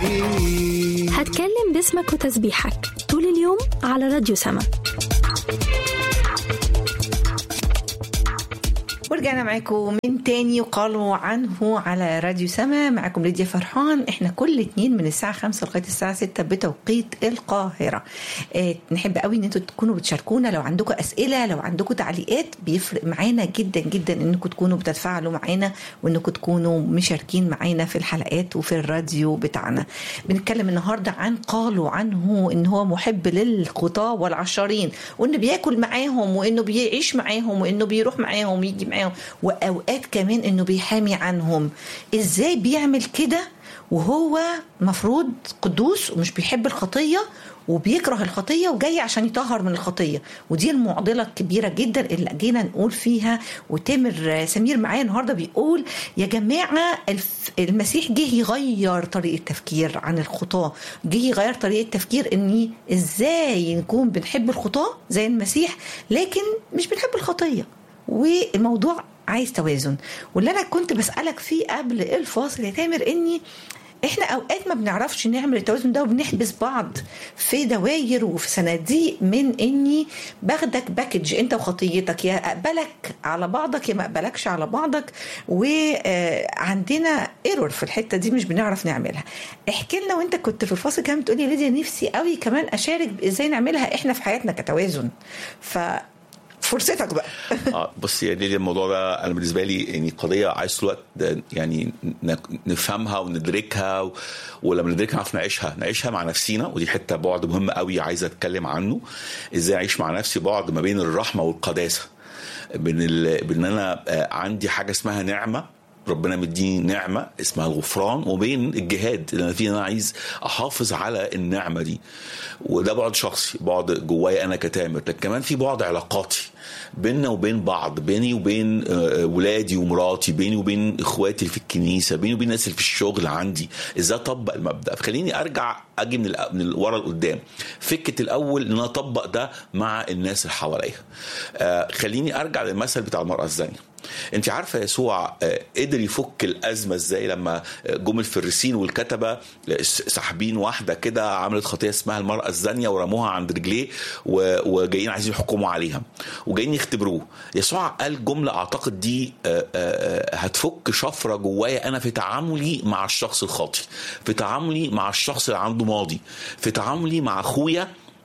هتكلم باسمك وتسبيحك طول اليوم على راديو سما ورجعنا معاكم من تاني وقالوا عنه على راديو سما معاكم ليديا فرحان احنا كل اتنين من الساعة خمسة لغاية الساعة ستة بتوقيت القاهرة اه نحب قوي ان انتوا تكونوا بتشاركونا لو عندكم اسئلة لو عندكم تعليقات بيفرق معانا جدا جدا انكم تكونوا بتتفاعلوا معانا وانكم تكونوا مشاركين معانا في الحلقات وفي الراديو بتاعنا بنتكلم النهاردة عن قالوا عنه ان هو محب للخطاة والعشارين وانه بياكل معاهم وانه بيعيش معاهم وانه بيروح معاهم ويجي معاهم واوقات كمان انه بيحامي عنهم ازاي بيعمل كده وهو مفروض قدوس ومش بيحب الخطيه وبيكره الخطيه وجاي عشان يطهر من الخطيه ودي المعضله الكبيره جدا اللي جينا نقول فيها وتامر سمير معايا النهارده بيقول يا جماعه الف- المسيح جه يغير طريقه تفكير عن الخطاه جه يغير طريقه تفكير اني ازاي نكون بنحب الخطاه زي المسيح لكن مش بنحب الخطيه والموضوع عايز توازن واللي انا كنت بسالك فيه قبل الفاصل يا تامر اني احنا اوقات ما بنعرفش نعمل التوازن ده وبنحبس بعض في دواير وفي صناديق من اني باخدك باكج انت وخطيتك يا اقبلك على بعضك يا ما اقبلكش على بعضك وعندنا ايرور في الحته دي مش بنعرف نعملها احكي لنا وانت كنت في الفاصل كمان بتقولي يا ليديا نفسي قوي كمان اشارك ازاي نعملها احنا في حياتنا كتوازن ف فرصتك بقى اه بص يا ليلي الموضوع ده انا بالنسبه لي يعني قضيه عايز طول الوقت ده يعني ن- نفهمها وندركها و... ولما ندركها نعرف نعيشها نعيشها مع نفسينا ودي حته بعد مهم قوي عايز اتكلم عنه ازاي اعيش مع نفسي بعد ما بين الرحمه والقداسه بين ال... بين انا آه، عندي حاجه اسمها نعمه ربنا مديني نعمة اسمها الغفران وبين الجهاد اللي أنا فيه أنا عايز أحافظ على النعمة دي وده بعد شخصي بعد جوايا أنا كتامر لكن كمان في بعد علاقاتي بيننا وبين بعض بيني وبين آه، ولادي ومراتي بيني وبين اخواتي اللي في الكنيسه بيني وبين الناس اللي في الشغل عندي ازاي اطبق المبدا فخليني ارجع اجي من الأ- من ورا لقدام فكره الاول ان انا اطبق ده مع الناس اللي حواليا آه، خليني ارجع للمثل بتاع المراه الزانيه انت عارفه يسوع آه، قدر يفك الازمه ازاي لما آه، جم الفريسين والكتبه آه، س- ساحبين واحده كده عملت خطيه اسمها المراه الزانيه ورموها عند رجليه و- وجايين عايزين يحكموا عليها وجايين يختبروه يسوع قال جمله اعتقد دي آه، آه، آه، هتفك شفره جوايا انا في تعاملي مع الشخص الخاطي في تعاملي مع الشخص اللي عنده ماضي في تعاملي مع اخويا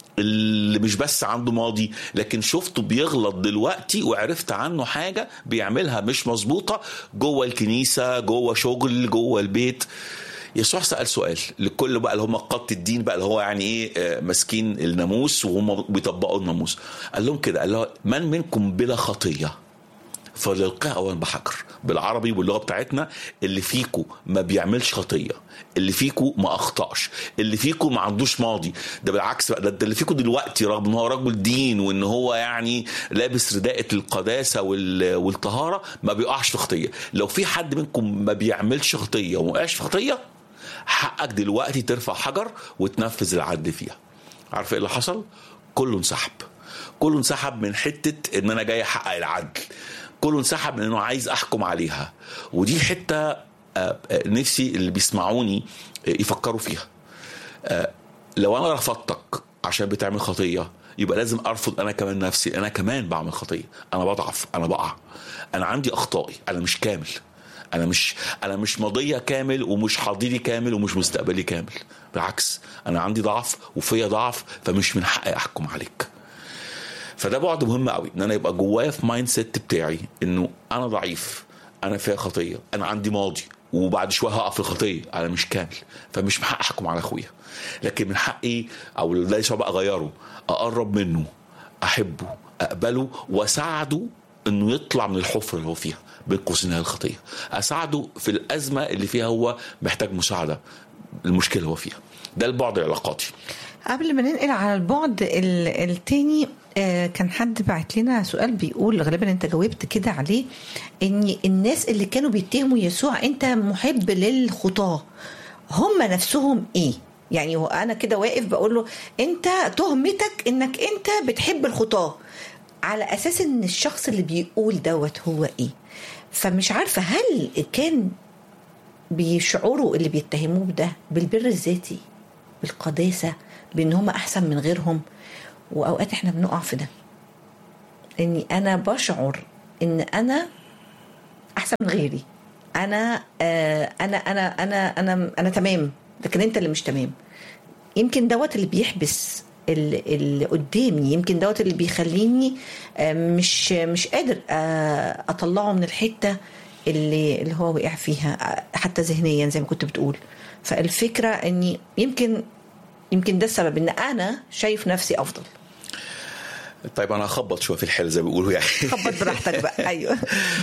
اللي مش بس عنده ماضي لكن شفته بيغلط دلوقتي وعرفت عنه حاجه بيعملها مش مظبوطه جوه الكنيسه جوه شغل جوه البيت يسوع سأل سؤال لكل بقى اللي هم قادة الدين بقى اللي هو يعني ايه آه، ماسكين الناموس وهم بيطبقوا الناموس قال لهم كده قال له من منكم بلا خطيه فليلقاها اولا بحجر بالعربي واللغه بتاعتنا اللي فيكو ما بيعملش خطيه اللي فيكو ما اخطاش اللي فيكو ما عندوش ماضي ده بالعكس بقى ده ده اللي فيكو دلوقتي رغم ان هو رجل دين وان هو يعني لابس رداءة القداسه وال- والطهاره ما بيقعش في خطيه لو في حد منكم ما بيعملش خطيه وما وقعش في خطيه حقك دلوقتي ترفع حجر وتنفذ العدل فيها عارف ايه اللي حصل كله انسحب كله انسحب من حته ان انا جاي احقق العدل كله انسحب من انه عايز احكم عليها ودي حته آه، آه، نفسي اللي بيسمعوني آه، يفكروا فيها آه، لو انا رفضتك عشان بتعمل خطيه يبقى لازم ارفض انا كمان نفسي انا كمان بعمل خطيه انا بضعف انا بقع انا عندي اخطائي انا مش كامل انا مش انا مش ماضيه كامل ومش حاضري كامل ومش مستقبلي كامل بالعكس انا عندي ضعف وفيا ضعف فمش من حقي احكم عليك فده بعد مهم قوي ان انا يبقى جوايا في مايند سيت بتاعي انه انا ضعيف انا فيا خطيه انا عندي ماضي وبعد شويه هقع في الخطيه انا مش كامل فمش من حقي احكم على اخويا لكن من حقي او ده يسوع بقى اغيره اقرب منه احبه اقبله واساعده انه يطلع من الحفره اللي هو فيها بين قوسين هي الخطيه اساعده في الازمه اللي فيها هو محتاج مساعده المشكله اللي هو فيها ده البعد العلاقاتي قبل ما ننقل على البعد ال- التاني آه، كان حد بعت لنا سؤال بيقول غالبا انت جاوبت كده عليه ان الناس اللي كانوا بيتهموا يسوع انت محب للخطاه هم نفسهم ايه يعني هو انا كده واقف بقول له انت تهمتك انك انت بتحب الخطاه على اساس ان الشخص اللي بيقول دوت هو ايه فمش عارفه هل كان بيشعروا اللي بيتهموه بده بالبر الذاتي بالقداسه بان هم احسن من غيرهم واوقات احنا بنقع في ده اني انا بشعر ان انا احسن من غيري انا آه انا انا انا انا انا تمام لكن انت اللي مش تمام يمكن دوت اللي بيحبس اللي, اللي قدامي يمكن دوت اللي بيخليني آه مش مش قادر آه اطلعه من الحته اللي اللي هو وقع فيها آه حتى ذهنيا زي ما كنت بتقول فالفكره اني يمكن يمكن ده السبب ان انا شايف نفسي افضل طيب انا هخبط شويه في الحل زي ما بيقولوا يعني خبط براحتك بقى ايوه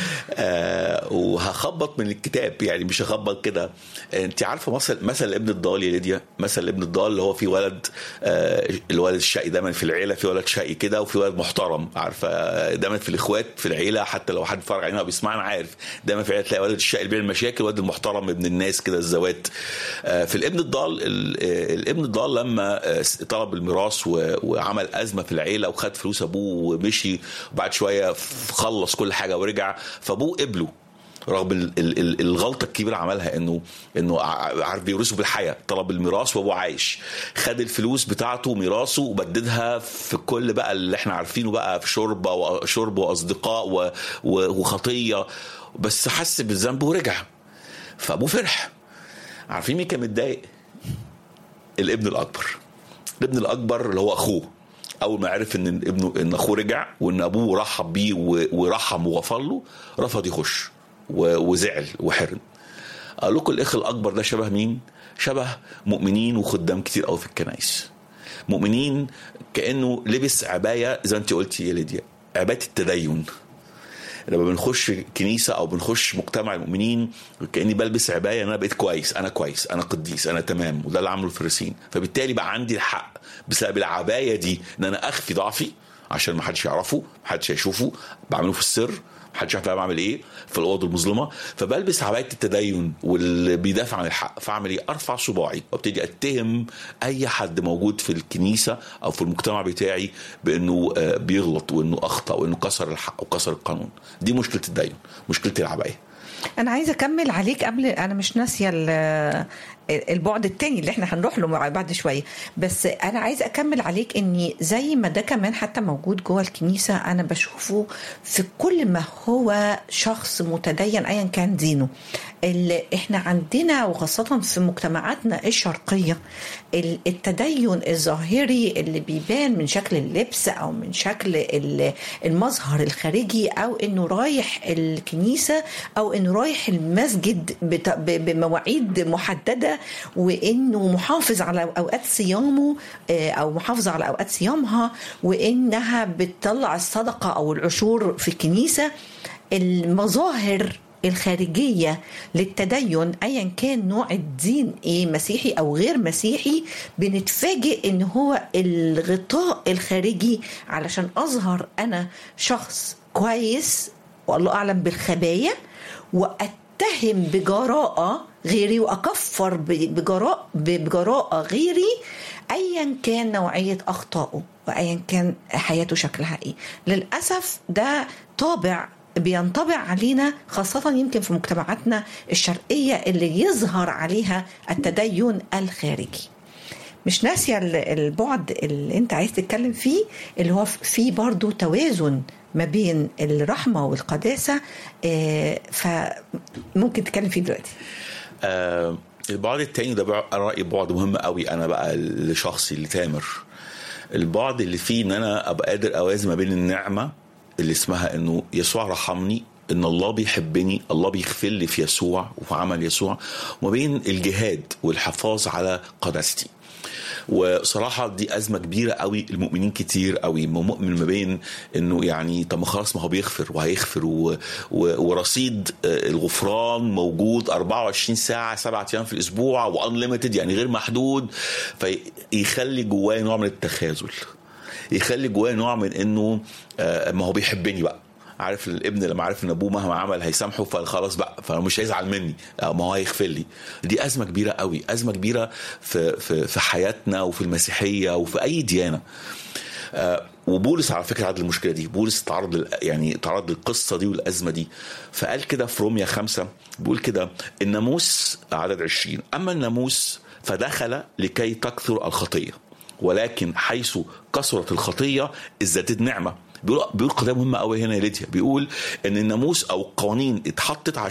آه وهخبط من الكتاب يعني مش هخبط كده انت عارفه مثل مثل ابن الضال يا ليديا مثل ابن الضال اللي هو في ولد آه الولد الشقي دايما في العيله في ولد شقي كده وفي ولد محترم عارفه دايما في الاخوات في العيله حتى لو حد اتفرج علينا بيسمعنا عارف دايما في العيله تلاقي ولد الشقي اللي بيعمل مشاكل ولد المحترم ابن الناس كده الزوات آه في الابن الضال الابن الضال لما طلب الميراث وعمل ازمه في العيله وخد فلوس ابوه ومشي وبعد شويه خلص كل حاجه ورجع فابوه قبله رغم ال ال الغلطه الكبيره عملها انه انه عارف بيورثه بالحياه طلب الميراث وابوه عايش خد الفلوس بتاعته ميراثه وبددها في كل بقى اللي احنا عارفينه بقى في شرب وشرب واصدقاء وخطيه بس حس بالذنب ورجع فابوه فرح عارفين مين كان متضايق؟ الابن الاكبر الابن الاكبر اللي هو اخوه اول ما عرف ان ابنه ان اخوه رجع وان ابوه رحب بيه ورحم وغفر له رفض يخش وزعل وحرم قال لكم الاخ الاكبر ده شبه مين شبه مؤمنين وخدام كتير قوي في الكنائس مؤمنين كانه لبس عبايه زي ما انت قلتي يا ليديا عبايه التدين لما بنخش كنيسه او بنخش مجتمع المؤمنين كاني بلبس عبايه ان انا بقيت كويس انا كويس انا قديس انا تمام وده اللي عمله الفريسين فبالتالي بقى عندي الحق بسبب العبايه دي ان انا اخفي ضعفي عشان ما حدش يعرفه ما حدش يشوفه بعمله في السر محدش يعرف انا بعمل ايه في الاوضه المظلمه فبلبس عبايه التدين واللي بيدافع عن الحق فاعمل ايه؟ ارفع صباعي وابتدي اتهم اي حد موجود في الكنيسه او في المجتمع بتاعي بانه بيغلط وانه اخطا وانه كسر الحق وكسر القانون دي مشكله التدين مشكله العبايه انا عايزه اكمل عليك قبل انا مش ناسيه البعد التاني اللي احنا هنروح له بعد شويه بس انا عايزه اكمل عليك اني زي ما ده كمان حتى موجود جوه الكنيسه انا بشوفه في كل ما هو شخص متدين ايا كان دينه اللي احنا عندنا وخاصه في مجتمعاتنا الشرقيه التدين الظاهري اللي بيبان من شكل اللبس او من شكل المظهر الخارجي او انه رايح الكنيسه او انه رايح المسجد بمواعيد محدده وانه محافظ على اوقات صيامه او محافظه على اوقات صيامها وانها بتطلع الصدقه او العشور في الكنيسه المظاهر الخارجية للتدين أيا كان نوع الدين إيه مسيحي أو غير مسيحي بنتفاجئ إن هو الغطاء الخارجي علشان أظهر أنا شخص كويس والله أعلم بالخبايا وأتهم بجراءة غيري وأكفر بجراء بجراءة غيري أيا كان نوعية أخطائه وأيا كان حياته شكلها إيه للأسف ده طابع بينطبع علينا خاصة يمكن في مجتمعاتنا الشرقية اللي يظهر عليها التدين الخارجي مش ناسية البعد اللي انت عايز تتكلم فيه اللي هو فيه برضو توازن ما بين الرحمة والقداسة فممكن تتكلم فيه دلوقتي آه البعد التاني ده انا رايي بعد مهم قوي انا بقى لشخصي لتامر البعد اللي فيه ان انا ابقى قادر اوازن ما بين النعمه اللي اسمها انه يسوع رحمني ان الله بيحبني الله بيغفر لي في يسوع وفي عمل يسوع وما بين الجهاد والحفاظ على قداستي وصراحة دي أزمة كبيرة قوي المؤمنين كتير قوي مؤمن ما بين إنه يعني طب ما خلاص ما هو بيغفر وهيغفر و... و... ورصيد الغفران موجود 24 ساعة سبعة أيام في الأسبوع وأنليمتد يعني غير محدود فيخلي جواه نوع من التخاذل يخلي جواه نوع من انه ما هو بيحبني بقى عارف الابن لما عارف ان ابوه مهما عمل هيسامحه فخلاص بقى فمش هيزعل مني ما هو هيغفر لي دي ازمه كبيره قوي ازمه كبيره في في في حياتنا وفي المسيحيه وفي اي ديانه وبولس على فكره عدل المشكله دي بولس تعرض لل... يعني تعرض للقصه دي والازمه دي فقال كده في روميا خمسة بيقول كده الناموس عدد عشرين اما الناموس فدخل لكي تكثر الخطيه ولكن حيث كثرت الخطيه ازدادت نعمه بيقول بيقول قضيه مهمه قوي هنا يا ليديا بيقول ان الناموس او القوانين اتحطت عشان